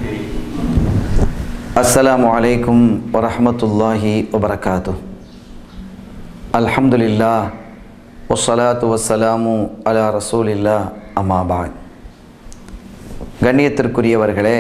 அஸ்ஸலாமு அலைக்கும் வரஹமத்துல்லாஹி வபரகாத்து அல்ஹம்துலில்லா வஸ்ஸலாத்து வஸ்ஸலாமு அலா ரசூலில்லா அம்மாபாத் கண்ணியத்திற்குரியவர்களே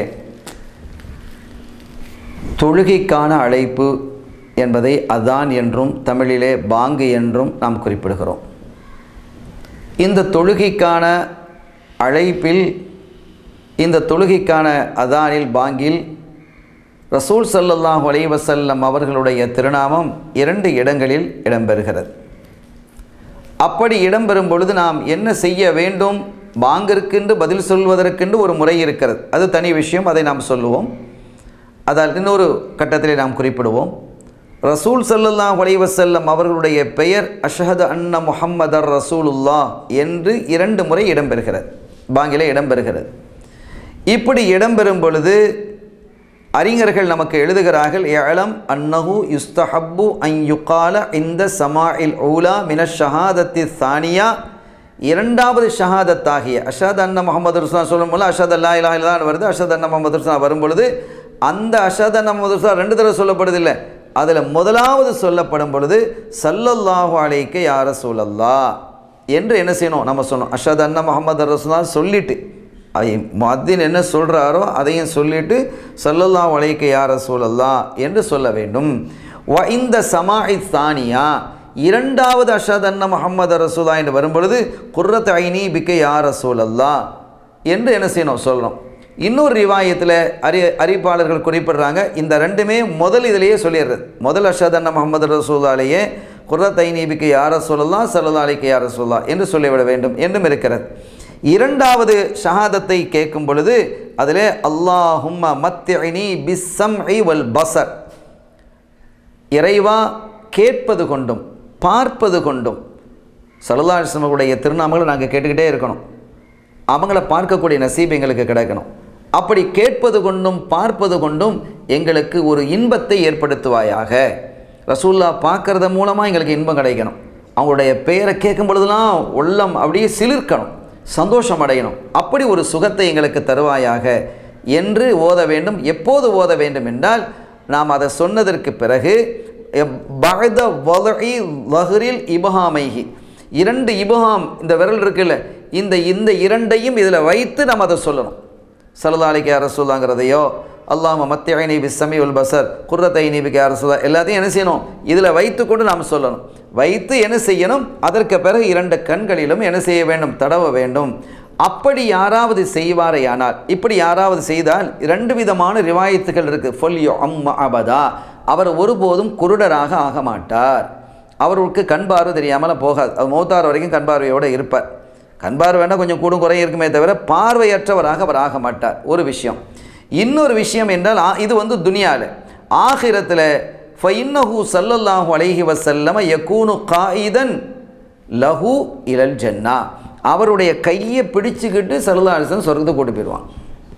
தொழுகைக்கான அழைப்பு என்பதை அதான் என்றும் தமிழிலே பாங்கு என்றும் நாம் குறிப்பிடுகிறோம் இந்த தொழுகைக்கான அழைப்பில் இந்த தொழுகைக்கான அதானில் பாங்கில் ரசூல் சல்லல்லாஹு அலைஹி வஸல்லம் அவர்களுடைய திருநாமம் இரண்டு இடங்களில் இடம்பெறுகிறது அப்படி இடம்பெறும் பொழுது நாம் என்ன செய்ய வேண்டும் பாங்கிற்கென்று பதில் சொல்வதற்கென்று ஒரு முறை இருக்கிறது அது தனி விஷயம் அதை நாம் சொல்லுவோம் அதால் இன்னொரு கட்டத்திலே நாம் குறிப்பிடுவோம் ரசூல் சல்லல்லாஹு அலைஹி வஸல்லம் அவர்களுடைய பெயர் அஷ்ஹது அன்ன முஹம்மதர் ரசூலுல்லா என்று இரண்டு முறை இடம்பெறுகிறது பாங்கிலே இடம்பெறுகிறது இப்படி இடம்பெறும் பொழுது அறிஞர்கள் நமக்கு எழுதுகிறார்கள் ஏலம் அன்னஹு யுஸ்தஹப்பு அன் யுகால இந்த சமாஇல் ஊலா மின ஷஹாதத்தி சானியா இரண்டாவது ஷஹாதத்தாகிய அஷத் அன்ன முகமது ருஸ்லா சொல்லும் போது அஷத் அல்லா இலா இல்லான்னு வருது அஷத் அன்ன முகமது ருஸ்லா வரும் பொழுது அந்த அஷத் அன்ன முகமது ருஸ்லா ரெண்டு தடவை சொல்லப்படுதில்லை அதில் முதலாவது சொல்லப்படும் பொழுது சல்லல்லாஹு அலைக்க யார சூழல்லா என்று என்ன செய்யணும் நம்ம சொன்னோம் அஷத் அன்ன முகமது ரசூலா சொல்லிட்டு அதை மத்தின் என்ன சொல்கிறாரோ அதையும் சொல்லிட்டு சல்லல்லா வலைக்க யார சூழல்லா என்று சொல்ல வேண்டும் வ இந்த சமாஹி தானியா இரண்டாவது அஷத் அன்ன முகமது ரசூலா என்று வரும்பொழுது குர்ரத் ஐனி பிக்க யார சூழல்லா என்று என்ன செய்யணும் சொல்லணும் இன்னொரு ரிவாயத்தில் அறி அறிவிப்பாளர்கள் குறிப்பிடுறாங்க இந்த ரெண்டுமே முதல் இதிலேயே சொல்லிடுறது முதல் அஷத் அன்ன முகமது ரசூலாலேயே குர்ரத் ஐநீபிக்கு யார சொல்லலாம் சல்லா அலிக்கு யார சொல்லா என்று சொல்லிவிட வேண்டும் என்றும் இருக்கிறது இரண்டாவது ஷஹாதத்தை கேட்கும் பொழுது அதில் அல்லாஹும்ம மத்தினி பிஸ்ஸம் வல் பசர் இறைவா கேட்பது கொண்டும் பார்ப்பது கொண்டும் சல்லாஹுடைய திருநாமங்களை நாங்கள் கேட்டுக்கிட்டே இருக்கணும் அவங்கள பார்க்கக்கூடிய நசீப் எங்களுக்கு கிடைக்கணும் அப்படி கேட்பது கொண்டும் பார்ப்பது கொண்டும் எங்களுக்கு ஒரு இன்பத்தை ஏற்படுத்துவாயாக ரசூல்லா பார்க்கறத மூலமாக எங்களுக்கு இன்பம் கிடைக்கணும் அவங்களுடைய பெயரை கேட்கும் பொழுதுலாம் உள்ளம் அப்படியே சிலிர்க்கணும் சந்தோஷம் அடையணும் அப்படி ஒரு சுகத்தை எங்களுக்கு தருவாயாக என்று ஓத வேண்டும் எப்போது ஓத வேண்டும் என்றால் நாம் அதை சொன்னதற்கு பிறகு பகத வலி வஹரில் இபஹாமைகி இரண்டு இபஹாம் இந்த விரல் இருக்குல்ல இந்த இந்த இரண்டையும் இதில் வைத்து நாம் அதை சொல்லணும் சலதாலிக்கு அரசுலாங்கிறதையோ அல்லாம மத்தியனை பிஸ்ஸமி உல் பசர் குர்ரத்தை நீபிக்கு அரசுலா எல்லாத்தையும் என்ன செய்யணும் இதில் வைத்துக்கொண்டு நாம் சொல்லணும் வைத்து என்ன செய்யணும் அதற்கு பிறகு இரண்டு கண்களிலும் என்ன செய்ய வேண்டும் தடவ வேண்டும் அப்படி யாராவது செய்வாரையானால் இப்படி யாராவது செய்தால் இரண்டு விதமான ரிவாயத்துகள் இருக்குது ஃபொல்யோ அம்மா அபதா அவர் ஒருபோதும் குருடராக ஆக மாட்டார் அவருக்கு கண் பார்வை தெரியாமல் போகாது அது மூத்தார் வரைக்கும் கண் பார்வையோடு இருப்பார் கண் பார்வை வேணால் கொஞ்சம் கூடும் குறை இருக்குமே தவிர பார்வையற்றவராக அவர் ஆக மாட்டார் ஒரு விஷயம் இன்னொரு விஷயம் என்றால் இது வந்து துனியாவில் ஆகிரத்தில் ஃபைன்னஹு சல்லல்லாஹு அலைஹி வசல்லம யக்கூனு காயிதன் லஹு இலல் ஜன்னா அவருடைய கையை பிடிச்சுக்கிட்டு சல்லல்லா அலிசன் சொர்க்கத்தை கூட்டு போயிடுவான்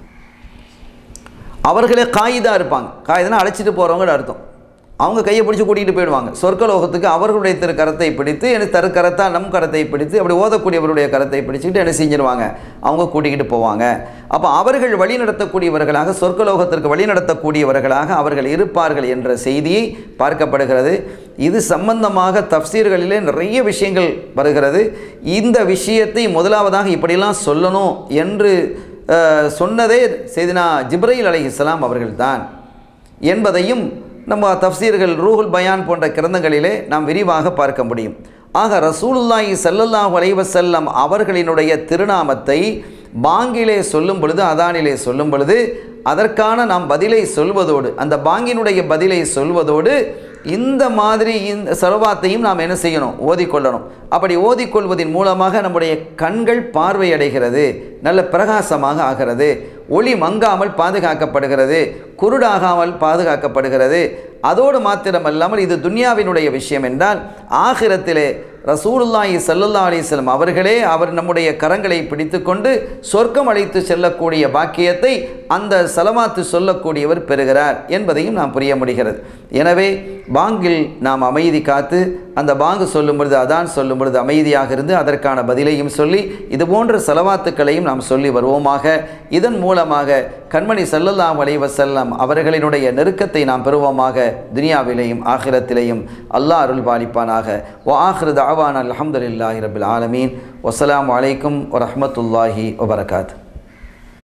அவர்களே காயிதாக இருப்பாங்க காயிதனா அழைச்சிட்டு போகிறவங்க அர்த்தம் அவங்க கையை பிடிச்சி கூட்டிகிட்டு போயிடுவாங்க சொர்க்கலோகத்துக்கு அவர்களுடைய திரு கரத்தை பிடித்து எனக்கு தரு கரத்தா நம் கரத்தை பிடித்து அப்படி ஓதக்கூடியவருடைய கரத்தை பிடிச்சிக்கிட்டு என்ன செஞ்சிருவாங்க அவங்க கூட்டிக்கிட்டு போவாங்க அப்போ அவர்கள் வழி நடத்தக்கூடியவர்களாக சொர்க்கலோகத்திற்கு வழி நடத்தக்கூடியவர்களாக அவர்கள் இருப்பார்கள் என்ற செய்தியை பார்க்கப்படுகிறது இது சம்பந்தமாக தப்சீர்களிலே நிறைய விஷயங்கள் வருகிறது இந்த விஷயத்தை முதலாவதாக இப்படிலாம் சொல்லணும் என்று சொன்னதே செய்தினா ஜிப்ரைல் அலி இஸ்லாம் அவர்கள்தான் என்பதையும் நம்ம தப்சீர்கள் ரூஹுல் பயான் போன்ற கிரந்தங்களிலே நாம் விரிவாக பார்க்க முடியும் ஆக ரசூலுல்லாஹி சல்லல்லாஹு அலைவசல்லம் அவர்களினுடைய திருநாமத்தை பாங்கிலே சொல்லும் பொழுது அதானிலே சொல்லும் பொழுது அதற்கான நாம் பதிலை சொல்வதோடு அந்த பாங்கினுடைய பதிலை சொல்வதோடு இந்த மாதிரி இந்த சரவாத்தையும் நாம் என்ன செய்யணும் ஓதிக்கொள்ளணும் அப்படி ஓதிக்கொள்வதன் மூலமாக நம்முடைய கண்கள் பார்வையடைகிறது நல்ல பிரகாசமாக ஆகிறது ஒளி மங்காமல் பாதுகாக்கப்படுகிறது குருடாகாமல் பாதுகாக்கப்படுகிறது அதோடு மாத்திரமல்லாமல் இது துன்யாவினுடைய விஷயம் என்றால் ஆகிரத்திலே ரசூலுல்லாஹி ஸல்லல்லாஹு அலைஹி வஸல்லம் அவர்களே அவர் நம்முடைய கரங்களை பிடித்துக்கொண்டு சொர்க்கம் அழைத்து செல்லக்கூடிய பாக்கியத்தை அந்த சலமாத்து சொல்லக்கூடியவர் பெறுகிறார் என்பதையும் நாம் புரிய முடிகிறது எனவே பாங்கில் நாம் அமைதி காத்து அந்த பாங்கு சொல்லும் பொழுது அதான் சொல்லும் பொழுது அமைதியாக இருந்து அதற்கான பதிலையும் சொல்லி இது போன்ற செலவாத்துக்களையும் நாம் சொல்லி வருவோமாக இதன் மூலமாக கண்மணி சல்லல்லாம் வலைவசல்லம் அவர்களினுடைய நெருக்கத்தை நாம் பெறுவோமாக துனியாவிலேயும் ஆகிரத்திலேயும் அல்லாஹ் அருள் பாலிப்பானாக ஓ ஆஹ்ரத் அவான் அல்ஹம்துலில்லாஹி ரபில் ஆலமீன் வசலாம் வலைக்கும் வரஹமத்துல்லாஹி வபரகாத்து